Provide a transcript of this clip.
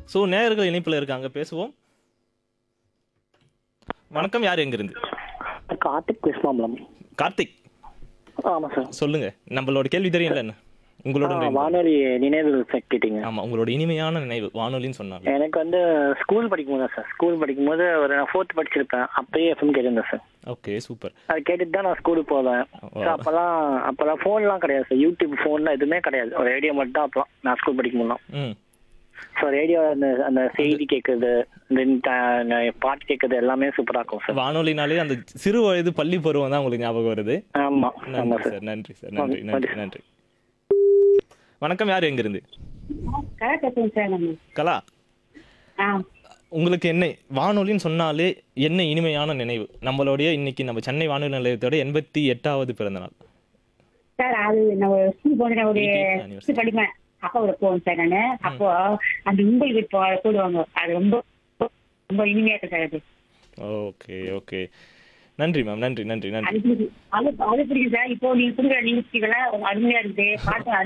So நேயர்கள் இணைப்பில் இருக்காங்க பேசுவோம் வணக்கம் யார் எங்கிருந்து கார்த்திக் பேசுமாம்லம் கார்த்திக் ஆமா சார் சொல்லுங்க நம்மளோட கேள்வி தெரியல என்ன உங்களோட ஆ, நினைவு. வானொலி நினைவு கேட்டீங்க ஆமா உங்களோட இனிமையான நினைவு வானொலின்னு சொன்னாங்க எனக்கு வந்து ஸ்கூல் படிக்கும்போது தான் சார் ஸ்கூல் படிக்கும்போது ஒரு நான் ஃபோர்த் படிச்சிருப்பேன் அப்பயே எஃப்எம் கேட்டிருந்தேன் சார் ஓகே சூப்பர் அது கேட்டுட்டு தான் நான் ஸ்கூலுக்கு போவேன் ஓ. ஸோ அப்போல்லாம் அப்போல்லாம் ஃபோன்லாம் கிடையாது சார் யூடியூப் ஃபோன்லாம் எதுவுமே கிடையாது ஒரு ரேடியோ மட்டும் தான் அப்போலாம் நான் ஸ்கூல் படிக்கும்போது ம் ஸோ ரேடியோ அந்த அந்த செய்தி கேட்குறது இந்த பாட்டு கேட்குறது எல்லாமே சூப்பராக இருக்கும் சார் வானொலினாலே அந்த சிறு வயது பள்ளி பருவம் தான் உங்களுக்கு ஞாபகம் வருது ஆமா ஆமா நன்றி சார் சார் நன்றி சார் நன்றி ஆ, நன்றி நன்றி. நன்றி வணக்கம் யார் எங்கிருந்து கரெக்டாக பேசுங்க சார் நம்ம கலா ஆ உங்களுக்கு என்ன வானொலின்னு சொன்னாலே என்ன இனிமையான நினைவு நம்மளுடைய இன்னைக்கு நம்ம சென்னை வானொலி நிலையத்தோட எண்பத்தி எட்டாவது பிறந்த நாள் சார் அது நான் ஒரு ஸ்கூல் போன ஒரு 80th anniversary. ஸ்கூல் படிப்பேன் அப்பாவோட போவேன் சார் நான் அப்போ அந்த உங்களுக்கு இப்போ போடுவாங்க அது ரொம்ப ரொம்ப இனிமையா இருக்கு சார் அது ஓகே ஓகே நன்றி மேம் நன்றி நன்றி நன்றி அது பிடிக்கும் அது அது பிடிக்கும் சார் இப்போ நீங்க கொடுக்குற நிகழ்ச்சிகள்லாம் அருமையா இருக்குது பாட்டு